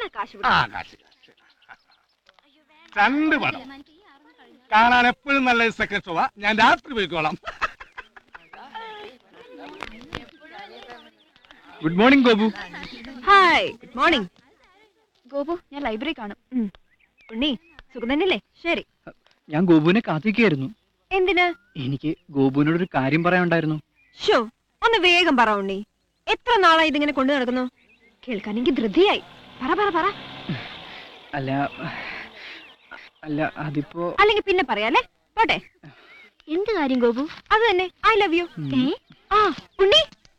എന്നാ കാശ് ആ കാശ് കാശ് രണ്ട് പടം കാണാൻ എപ്പോഴും നല്ല സെക്കൻഡ് ഷോവാ ഞാൻ രാത്രി പോയിക്കോളാം good morning Gopu hi good morning Gopu ഞാൻ ലൈബ്രറി കാണും ഉണ്ണി സുഖം തന്നെയല്ലേ ശരി ഞാൻ ഗോപുവിനെ കാത്തിരിക്കായിരുന്നു എന്തിന് എനിക്ക് ഗോപുവിനോട് ഒരു കാര്യം പറയാനുണ്ടായിരുന്നു ഷോ ഒന്ന് വേഗം പറ ഉണ്ണി എത്ര നാളായി ഇതിങ്ങനെ കൊണ്ടു നടക്കുന്നു കേൾക്കാൻ എനിക്ക് ധൃതിയായി പറ പറ പറ അല്ല അല്ല അതിപ്പോ അല്ലെങ്കിൽ പിന്നെ പറയാലേ പോട്ടെ എന്ത് കാര്യം ഗോപു അത് തന്നെ ഐ ലവ് യു ഉം. ആ ഉണ്ണി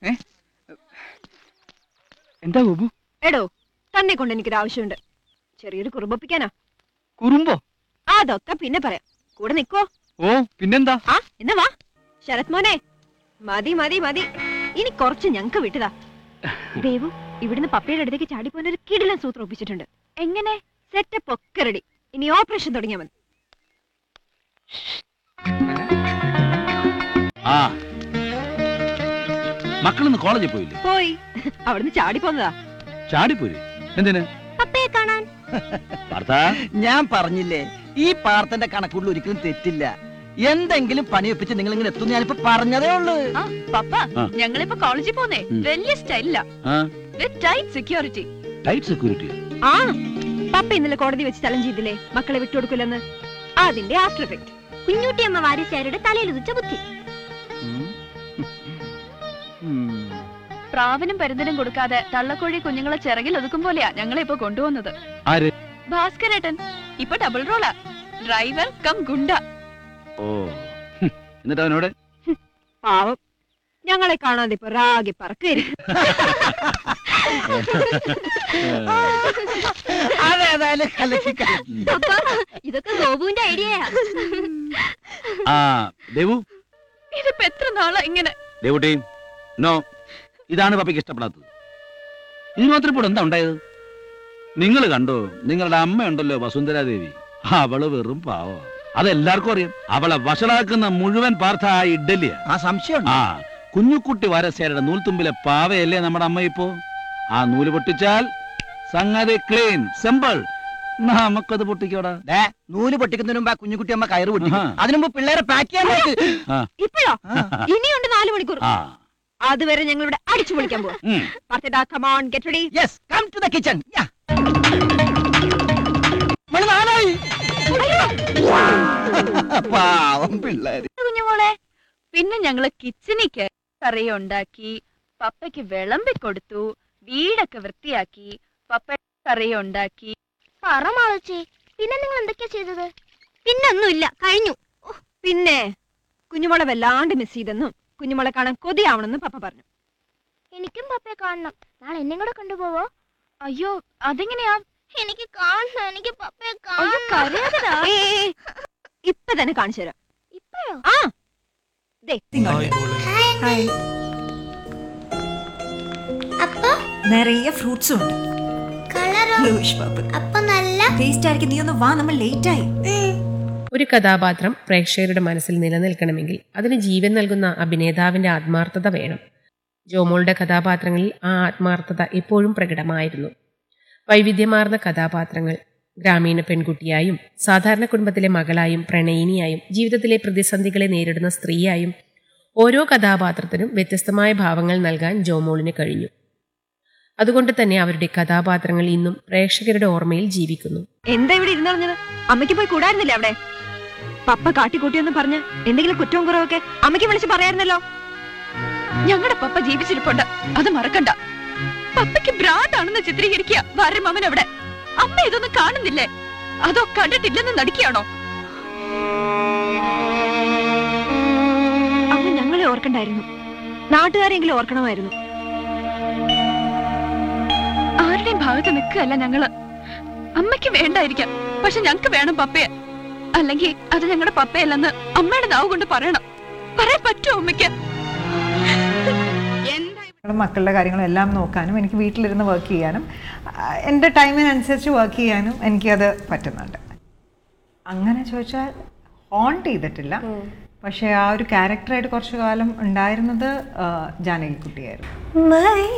എന്താ ഗോപു എടോ തന്നെ കൊണ്ട് എനിക്കൊരു ആവശ്യമുണ്ട് ചെറിയൊരു കുറുമ്പൊപ്പിക്കാനാ കുറുമ്പോ അതൊക്കെ പിന്നെ പറയാം കൂടെ നിക്കോ ഓ പിന്നെന്താ ആ എന്നാ വാ ശരത് മോനെ മതി മതി മതി ഇനി കുറച്ച് ഞങ്ങക്ക് വിട്ടതാ ദേവു ഇവിടുന്ന് പപ്പയുടെ അടുത്തേക്ക് ചാടിപ്പോൻ ഒരു കിടിലൻ സൂത്രം ഒപ്പിച്ചിട്ടുണ്ട് എങ്ങനെ സെറ്റപ്പ് ഒക്കെ റെഡി ഇനി ഓപ്പറേഷൻ തുടങ്ങിയാൽ മതി ആ മക്കളൊന്ന് കോളേജിൽ പോയില്ലേ പോയി അവിടുന്ന് ചാടിപ്പോന്നതാ ചാടിപ്പോര് എന്തിന് പപ്പയെ കാണാൻ ഭർത്താ ഞാൻ പറഞ്ഞില്ലേ ഈ പാർത്തന്റെ കണക്കുകളിൽ ഒരിക്കലും തെറ്റില്ല എന്തെങ്കിലും പണിയൊപ്പിച്ച് നിങ്ങൾ ഇങ്ങനെ എത്തും ഞാനിപ്പോ പറഞ്ഞതേ ഉള്ളൂ പപ്പ ആ. ഞങ്ങളിപ്പോ കോളേജിൽ പോന്നേ ഉം. വലിയ സ്റ്റൈലില്ല ആ ടൈറ്റ് സെക്യൂരിറ്റി ടൈറ്റ് സെക്യൂരിറ്റി ആ പപ്പ ഇന്നലെ കോടതി വെച്ച് ചലഞ്ച് ചെയ്തില്ലേ മക്കളെ വിട്ടുകൊടുക്കില്ലെന്ന് അതിന്റെ ആഫ്റ്റർ എഫക്ട് കുഞ്ഞുട്ടിയമ്മ വാരിച്ചാരുടെ തലയിൽ ഉദിച്ച ബുദ്ധി ഉം. ഉം. പ്രാവിനും പരുന്തിനും കൊടുക്കാതെ തള്ളക്കോഴി കുഞ്ഞുങ്ങളെ ചിറകിൽ ഒതുക്കും പോലെയാ ഞങ്ങളെ ഇപ്പൊ കൊണ്ടുവന്നത് ആര് ഭാസ്കരേട്ടൻ ഇപ്പൊ ഡബിൾ റോളാ ഡ്രൈവർ കം ഗുണ്ട ഓ ഹും. എന്നിട്ട് അവനോട് പാവം ഞങ്ങളെ കാണാതെ ഇപ്പൊ റാഗി പറക്കായിരിക്കും അതേതായാലും കലക്കി കലക്കി. ഇതൊക്കെ ഗോപുവിന്റെ ഐഡിയയാ ആ ദേവു ഇതിപ്പോ എത്ര നാളാ ഇങ്ങനെ ദേവുട്ടി നോ ഇതാണ് പപ്പയ്ക്ക് ഇഷ്ടപ്പെടാത്തത് ഇതിന് മാത്രം ഇപ്പോൾ എന്താ ഉണ്ടായത് നിങ്ങൾ കണ്ടോ നിങ്ങളുടെ അമ്മയുണ്ടല്ലോ വസുന്ധരാദേവി അവള് വെറും പാവ അതെല്ലാവർക്കും അറിയാം അവളെ വഷളാക്കുന്ന മുഴുവൻ പാർത്ഥ ആ ഇഡലിയാ ആ സംശയം ആ കുഞ്ഞുക്കുട്ടി വാരസ്യാരുടെ നൂൽത്തുമ്പിലെ പാവയല്ലേ നമ്മുടെ അമ്മ ഇപ്പോ ആ നൂല് പൊട്ടിച്ചാൽ സംഗതി ക്ലീൻ സിമ്പിൾ നമുക്കത് പൊട്ടിക്കോടാ ദേ, നൂല് പൊട്ടിക്കുന്നതിന് മുമ്പ് ആ കുഞ്ഞുകുട്ടി അമ്മ കയറ് പൊട്ടിക്കും ആഹാ. അതിനു മുമ്പ് പിള്ളേരെ പാക്ക് ചെയ്യാൻ നോക്ക്. ഇപ്പോഴോ ആ. ഇനിയുണ്ട് നാലു മണിക്കൂർ ആ അതുവരെ ഞങ്ങൾ ഇവിടെ അടിച്ചു പൊളിക്കാൻ പോവാ ഉം. പാർത്തിടാ come on get ready Yes, come to the kitchen. Yeah. മണി നാലായി. പാവം പിള്ളേര് കുഞ്ഞുമോളെ പിന്നെ ഞങ്ങള് കിച്ചണിക്ക് കറി ഉണ്ടാക്കി പപ്പയ്ക്ക് വിളമ്പി കൊടുത്തു വീടൊക്കെ വൃത്തിയാക്കി പപ്പ കറി ഉണ്ടാക്കി പറ മാളച്ചി പിന്നെ നിങ്ങൾ എന്തൊക്കെയാ ചെയ്തത് പിന്നൊന്നുമില്ല കഴിഞ്ഞു ഓ, പിന്നെ കുഞ്ഞുമോളെ വല്ലാണ്ട് മിസ് ചെയ്തെന്നും കുഞ്ഞുമോളെ കാണാൻ കൊതിയാവണമെന്നും പപ്പ പറഞ്ഞു എനിക്കും പപ്പയെ കാണണം നാളെ എന്നെ കൂടെ കൊണ്ടുപോവോ അയ്യോ അതെങ്ങനെയാ എനിക്ക് കാണണം എനിക്ക് പപ്പയെ അയ്യോ കാണണം കരയാതെടാ. ഏയ്, ഏയ്, ഏയ്, ഇപ്പൊ തന്നെ കാണിച്ചു തരാം ഇപ്പഴോ ആ ദേ ഹായ് അപ്പൊ നിറയെ ഫ്രൂട്ട്സും ഉണ്ട് കളറോ ബ്ലൂഷ് പർപ്പിൾ അപ്പൊ നല്ല ടേസ്റ്റ് ആയിരിക്കും നീ ഒന്ന് വാ നമ്മൾ ലേറ്റ് ആയി ഒരു കഥാപാത്രം പ്രേക്ഷകരുടെ മനസ്സിൽ നിലനിൽക്കണമെങ്കിൽ അതിന് ജീവൻ നൽകുന്ന അഭിനേതാവിന്റെ ആത്മാർത്ഥത വേണം ജോമോളുടെ കഥാപാത്രങ്ങളിൽ ആ ആത്മാർത്ഥത എപ്പോഴും പ്രകടമായിരുന്നു വൈവിധ്യമാർന്ന കഥാപാത്രങ്ങൾ ഗ്രാമീണ പെൺകുട്ടിയായും സാധാരണ കുടുംബത്തിലെ മകളായും പ്രണയിനിയായും ജീവിതത്തിലെ പ്രതിസന്ധികളെ നേരിടുന്ന സ്ത്രീയായും ഓരോ കഥാപാത്രത്തിനും വ്യത്യസ്തമായ ഭാവങ്ങൾ നൽകാൻ ജോമോളിന് കഴിഞ്ഞു അതുകൊണ്ട് തന്നെ അവരുടെ കഥാപാത്രങ്ങൾ ഇന്നും പ്രേക്ഷകരുടെ ഓർമ്മയിൽ ജീവിക്കുന്നു എന്താ ഇവിടെ ഇരുന്നറിഞ്ഞത് അമ്മയ്ക്ക് പോയി കൂടായിരുന്നില്ലേ അവിടെ പപ്പ കാട്ടിക്കൂട്ടിയെന്ന് പറഞ്ഞ് എന്തെങ്കിലും കുറ്റവും കുറവൊക്കെ അമ്മയ്ക്ക് വിളിച്ച് പറയായിരുന്നല്ലോ ഞങ്ങളുടെ പപ്പ ജീവിച്ചിരിപ്പുണ്ട് അത് മറക്കണ്ട പപ്പയ്ക്ക് ഭ്രാന്താണെന്ന് ചിത്രീകരിക്കുക വരമവൻ അവിടെ അമ്മ ഇതൊന്നും കാണുന്നില്ലേ അതോ കണ്ടിട്ടില്ലെന്ന് നടിക്കുകയാണോ അമ്മ ഞങ്ങളെ ഓർക്കണ്ടായിരുന്നു നാട്ടുകാരെങ്കിലും ഓർക്കണമായിരുന്നു ആരുടെയും ഭാഗത്ത് നിൽക്കുകയല്ല ഞങ്ങള് അമ്മയ്ക്ക് വേണ്ടായിരിക്കാം പക്ഷെ ഞങ്ങക്ക് വേണം പപ്പയെ അല്ലെങ്കിൽ അത് ഞങ്ങളുടെ പപ്പയല്ലെന്ന് അമ്മയുടെ നാവ് കൊണ്ട് പറയണം പറയാൻ പറ്റുമോ അമ്മയ്ക്ക് മക്കളുടെ കാര്യങ്ങളും എല്ലാം നോക്കാനും എനിക്ക് വീട്ടിലിരുന്ന് വർക്ക് ചെയ്യാനും ആ, എൻ്റെ ടൈമിനനുസരിച്ച് വർക്ക് ചെയ്യാനും എനിക്കത് പറ്റുന്നുണ്ട് അങ്ങനെ ചോദിച്ചാൽ ഹോണ്ട് ചെയ്തിട്ടില്ല പക്ഷേ ആ ഒരു ക്യാരക്ടറായിട്ട് കുറച്ചു കാലം ഉണ്ടായിരുന്നത് ആ, ജാനകിക്കുട്ടിയായിരുന്നു